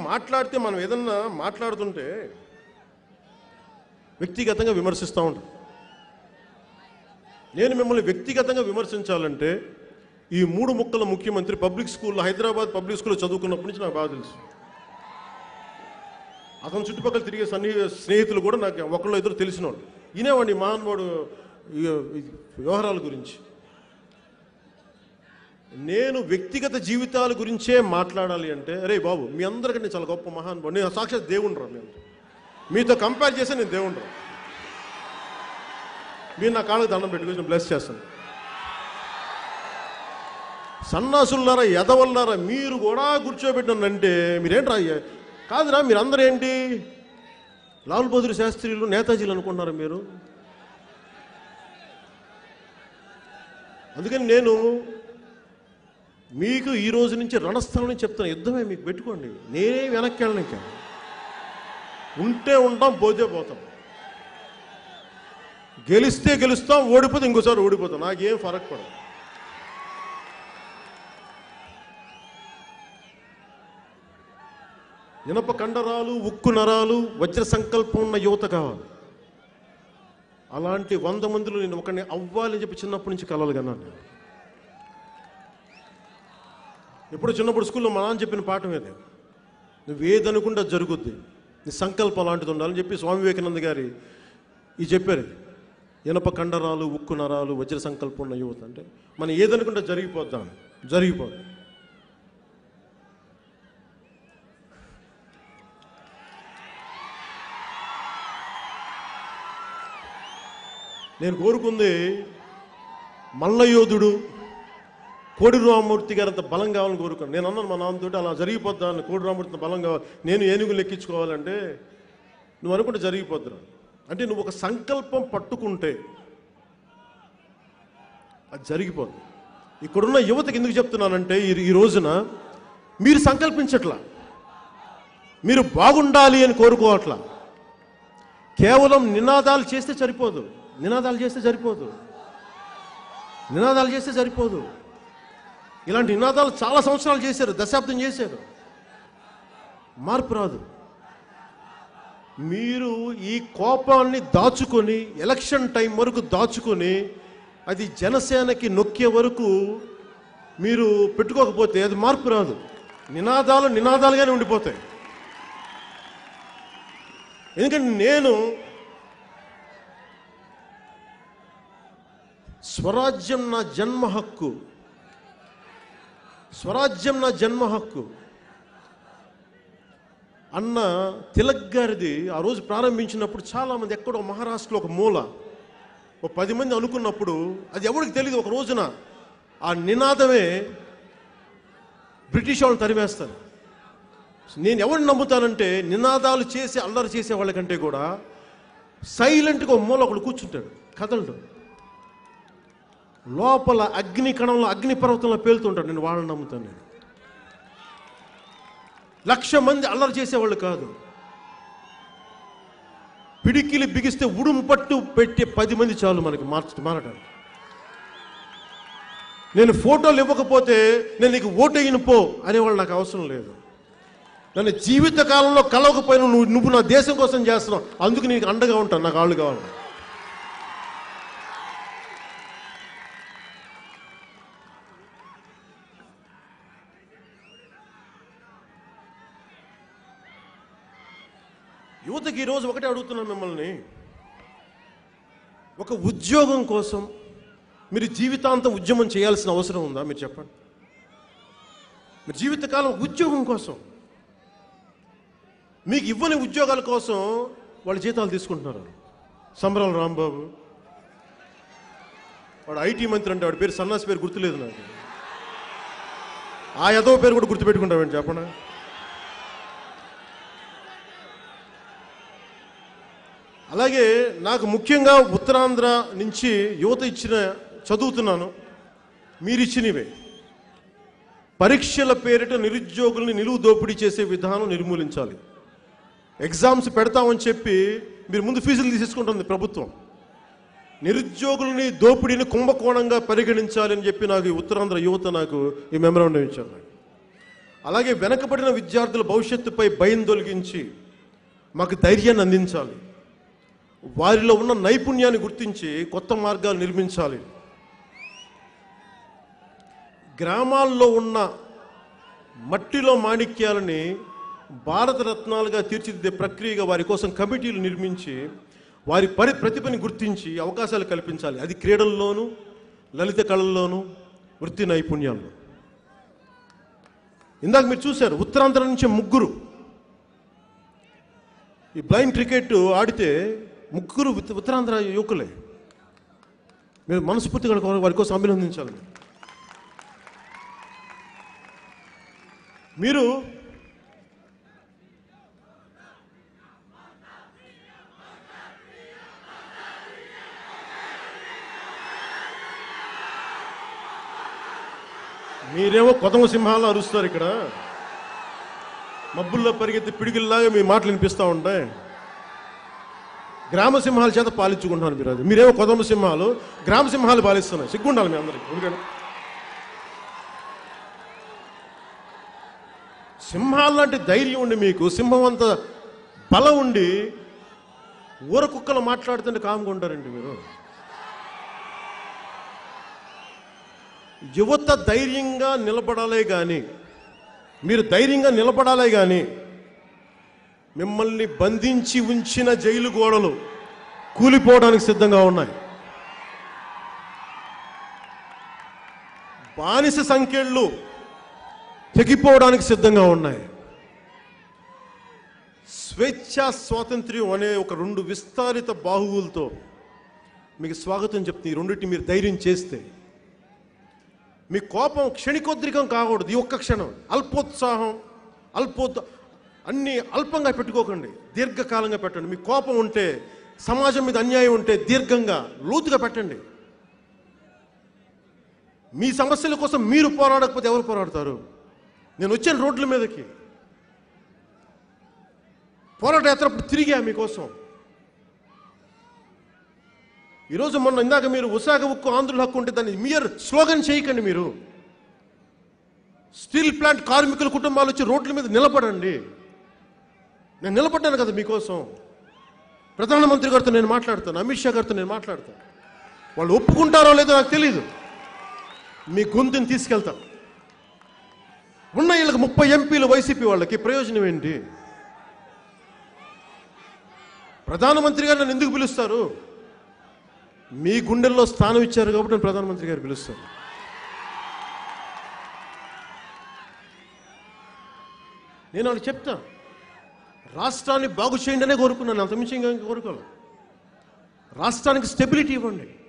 మాట్లాడితే మనం ఏదన్నా మాట్లాడుతుంటే వ్యక్తిగతంగా విమర్శిస్తూ ఉంటాం నేను మిమ్మల్ని వ్యక్తిగతంగా విమర్శించాలంటే ఈ మూడు ముక్కల ముఖ్యమంత్రి పబ్లిక్ స్కూల్లో హైదరాబాద్ పబ్లిక్ స్కూల్లో చదువుకున్నప్పటి నుంచి నాకు బాగా తెలుసు అతని చుట్టుపక్కల తిరిగే సన్ని స్నేహితులు కూడా నాకు ఒకళ్ళు ఇద్దరు తెలిసిన వాళ్ళు ఈయనేవాడిని మహానుభావుడు ఈ ఈ వ్యవహారాల గురించి నేను వ్యక్తిగత జీవితాల గురించే మాట్లాడాలి అంటే అరే బాబు మీ అందరికంటే చాలా గొప్ప మహానుభావుడు నేను సాక్షాత్ దేవుండ్రా మీ అందరూ. మీతో కంపేర్ చేస్తే నేను దేవుండ్రా మీరు నా కాళ్ళకి దండం పెట్టుకొని బ్లెస్ చేస్తాను సన్నాసులారా ఎదవల్లారా మీరు కూడా కూర్చోబెట్టినంటే మీరేంట్రా అయ్యా? కాదురా మీరు అందరూ ఏంటి లాల్ బహదూర్ శాస్త్రిలు నేతాజీలు అనుకుంటున్నారా మీరు అందుకని నేను మీకు ఈ రోజు నుంచి రణస్థలం నుంచి చెప్తాను యుద్ధమే మీకు పెట్టుకోండి నేనే వెనక్కి వెళ్ళను ఇంకా ఉంటే ఉంటాం పోతే పోతాం గెలిస్తే గెలుస్తాం ఓడిపోతే ఇంకోసారి ఓడిపోతాం నాకేం ఫరక్ పడదు ఇనప కండరాలు ఉక్కు నరాలు వజ్ర సంకల్పం ఉన్న యువత కావాలి అలాంటి వంద మందిలో నేను ఒకరిని అవ్వాలని చెప్పి చిన్నప్పటి నుంచి కలలు కన్నాను నేను. ఎప్పుడు చిన్నప్పుడు స్కూల్లో మా నాన్న చెప్పిన పాఠం ఏది నువ్వు ఏదనుకుంటే అది జరుగుద్ది నీ సంకల్పం అలాంటిది ఉండాలని చెప్పి స్వామి వివేకానంద గారి ఈ చెప్పారు ఇది. ఇనప కండరాలు ఉక్కు నరాలు వజ్ర సంకల్పం ఉన్న యువత అంటే మనం ఏదనుకుంటే జరిగిపోద్దాం జరిగిపోద్ది నేను కోరుకుంది మల్లయోధుడు కోడి రామమూర్తి గారు అంత బలం కావాలని కోరుకున్నాను నేను అన్నాను మా నాన్నతోటి అలా జరిగిపోద్దా అని కోడి రామమూర్తి అంత బలం కావాలి నేను ఏనుగులు ఎక్కించుకోవాలంటే నువ్వు అనుకుంటే జరిగిపోద్దురా అంటే నువ్వు ఒక సంకల్పం పట్టుకుంటే అది జరిగిపోద్ది ఇక్కడున్న యువతకి ఎందుకు చెప్తున్నానంటే ఈ ఈ రోజున మీరు సంకల్పించట్లా మీరు బాగుండాలి అని కోరుకోవట్లా కేవలం నినాదాలు చేస్తే సరిపోదు నినాదాలు చేస్తే సరిపోదు నినాదాలు చేస్తే సరిపోదు ఇలాంటి నినాదాలు చాలా సంవత్సరాలు చేశారు దశాబ్దం చేశారు మార్పు రాదు మీరు ఈ కోపాన్ని దాచుకొని ఎలక్షన్ టైం వరకు దాచుకొని అది జనసేనకి నొక్కే వరకు మీరు పెట్టుకోకపోతే అది మార్పు రాదు నినాదాలు నినాదాలుగానే ఉండిపోతాయి ఎందుకంటే నేను స్వరాజ్యం నా జన్మ హక్కు స్వరాజ్యం నా జన్మ హక్కు అన్న తిలక్ గారిది ఆ రోజు ప్రారంభించినప్పుడు చాలామంది ఎక్కడో మహారాష్ట్రలో ఒక మూల ఒక పది మంది అనుకున్నప్పుడు అది ఎవరికి తెలియదు ఒక రోజున ఆ నినాదమే బ్రిటిష్ వాళ్ళని తరిమేస్తారు నేను ఎవరిని నమ్ముతానంటే నినాదాలు చేసి అల్లరి చేసే వాళ్ళకంటే కూడా సైలెంట్గా ఒక మూల ఒకడు కూర్చుంటాడు కదలడు లోపల అగ్ని కణంలో అగ్ని పర్వతంలో పేలుతుంటాడు నేను వాళ్ళని నమ్ముతాను నేను లక్ష మంది అల్లరి చేసేవాళ్ళు కాదు పిడికిలి బిగిస్తే ఉడుము పట్టు పెట్టే పది మంది చాలు మనకి మార్చ మారటానికి నేను ఫోటోలు ఇవ్వకపోతే నేను నీకు ఓటు వేయను పో అనేవాళ్ళు నాకు అవసరం లేదు నన్ను జీవిత కాలంలో కలవకపోయినా నువ్వు నువ్వు నా దేశం కోసం చేస్తున్నావు అందుకు నీకు అండగా ఉంటాను నాకు ఆళ్ళు కావాలి యువతకి ఈరోజు ఒకటే అడుగుతున్నాను మిమ్మల్ని ఒక ఉద్యోగం కోసం మీరు జీవితాంతం ఉద్యమం చేయాల్సిన అవసరం ఉందా మీరు చెప్పండి మీరు జీవితకాలం ఉద్యోగం కోసం మీకు ఇవ్వని ఉద్యోగాల కోసం వాళ్ళు జీతాలు తీసుకుంటున్నారు సంబరాల రాంబాబు వాడు ఐటీ మంత్రి అంటే వాడి పేరు సన్నాసి పేరు గుర్తులేదు నాకు ఆ యదవ పేరు కూడా గుర్తుపెట్టుకుంటామని చెప్పండి అలాగే నాకు ముఖ్యంగా ఉత్తరాంధ్ర నుంచి యువత ఇచ్చిన చదువుతున్నాను మీరు ఇచ్చినవే పరీక్షల పేరిట నిరుద్యోగుల్ని నిలువు దోపిడీ చేసే విధానం నిర్మూలించాలి ఎగ్జామ్స్ పెడతామని చెప్పి మీరు ముందు ఫీజులు తీసేసుకుంటుంది ప్రభుత్వం నిరుద్యోగుల్ని దోపిడీని కుంభకోణంగా పరిగణించాలి అని చెప్పి నాకు ఈ ఉత్తరాంధ్ర యువత నాకు ఈ మెమరాండం ఇచ్చారు నాకు అలాగే వెనకబడిన విద్యార్థుల భవిష్యత్తుపై భయం తొలగించి మాకు ధైర్యాన్ని అందించాలి వారిలో ఉన్న నైపుణ్యాన్ని గుర్తించి కొత్త మార్గాలు నిర్మించాలి గ్రామాల్లో ఉన్న మట్టిలో మాణిక్యాలని భారత రత్నాలుగా తీర్చిదిద్దే ప్రక్రియగా వారి కోసం కమిటీలు నిర్మించి వారి పరి ప్రతిభని గుర్తించి అవకాశాలు కల్పించాలి అది క్రీడల్లోనూ లలిత కళల్లోనూ వృత్తి నైపుణ్యాల్లో ఇందాక మీరు చూశారు ఉత్తరాంధ్ర నుంచి ముగ్గురు ఈ బ్లైండ్ క్రికెట్ ఆడితే ముగ్గురు ఉత్- ఉత్తరాంధ్ర యువకులే మీరు మనస్ఫూర్తిగా వారి- వారి కోసం అభినందించాలి మీరు మీరేమో కొదమ సింహాలు అరుస్తారు ఇక్కడ మబ్బుల్లో పరిగెత్తి పిడికిల్లాగా మీ మాటలు వినిపిస్తూ ఉంటాయి గ్రామ సింహాల చేత పాలించుకుంటున్నారు మీరు అది మీరేమో కొదమ సింహాలు గ్రామ సింహాలు పాలిస్తున్నాయి సిగ్గుండాలి మీ అందరికి ఎందుకంటే సింహాలు లాంటి ధైర్యం ఉండి మీకు సింహం అంత బలం ఉండి ఊర కుక్కలు మాట్లాడుతుంటే కామ్గా ఉంటారండి మీరు యువత ధైర్యంగా నిలబడాలే కానీ మీరు ధైర్యంగా నిలబడాలే కానీ మిమ్మల్ని బంధించి ఉంచిన జైలు గోడలు కూలిపోవడానికి సిద్ధంగా ఉన్నాయి బానిస సంఖ్యలు తెగిపోవడానికి సిద్ధంగా ఉన్నాయి స్వేచ్ఛా స్వాతంత్ర్యం అనే ఒక రెండు విస్తారిత బాహువులతో మీకు స్వాగతం చెప్తుంది ఈ రెండింటిని మీరు ధైర్యం చేస్తే మీ కోపం క్షణికోద్రికం కాకూడదు ఈ ఒక్క క్షణం అల్పోత్సాహం అల్పోత్ అన్ని అల్పంగా పెట్టుకోకండి దీర్ఘకాలంగా పెట్టండి మీ కోపం ఉంటే సమాజం మీద అన్యాయం ఉంటే దీర్ఘంగా లోతుగా పెట్టండి మీ సమస్యల కోసం మీరు పోరాడకపోతే ఎవరు పోరాడతారు నేను వచ్చాను రోడ్ల మీదకి పోరాట యాత్రప్పుడు తిరిగా మీకోసం ఈరోజు మొన్న ఇందాక మీరు ఉసాగ ఉక్కు ఆంధ్రుల హక్కు ఉంటే దాన్ని మియర్ స్లోగన్ చేయకండి మీరు స్టీల్ ప్లాంట్ కార్మికుల కుటుంబాలు వచ్చి రోడ్ల మీద నిలబడండి నేను నిలబడ్డాను కదా మీకోసం ప్రధానమంత్రి గారితో నేను మాట్లాడతాను అమిత్ షా గారితో నేను మాట్లాడతాను వాళ్ళు ఒప్పుకుంటారో లేదో నాకు తెలియదు మీ గొంతుని తీసుకెళ్తాం ఉన్న వీళ్ళకి ముప్పై ఎంపీలు వైసీపీ వాళ్ళకి ప్రయోజనం ఏంటి ప్రధానమంత్రి గారు నన్ను ఎందుకు పిలుస్తారు మీ గుండెల్లో స్థానం ఇచ్చారు కాబట్టి నేను ప్రధానమంత్రి గారు పిలుస్తాను నేను వాళ్ళకి చెప్తా రాష్ట్రాన్ని బాగు చేయండి అనే కోరుకున్నాను అంతమించి ఇంకా కోరుకోవాలి రాష్ట్రానికి స్టెబిలిటీ ఇవ్వండి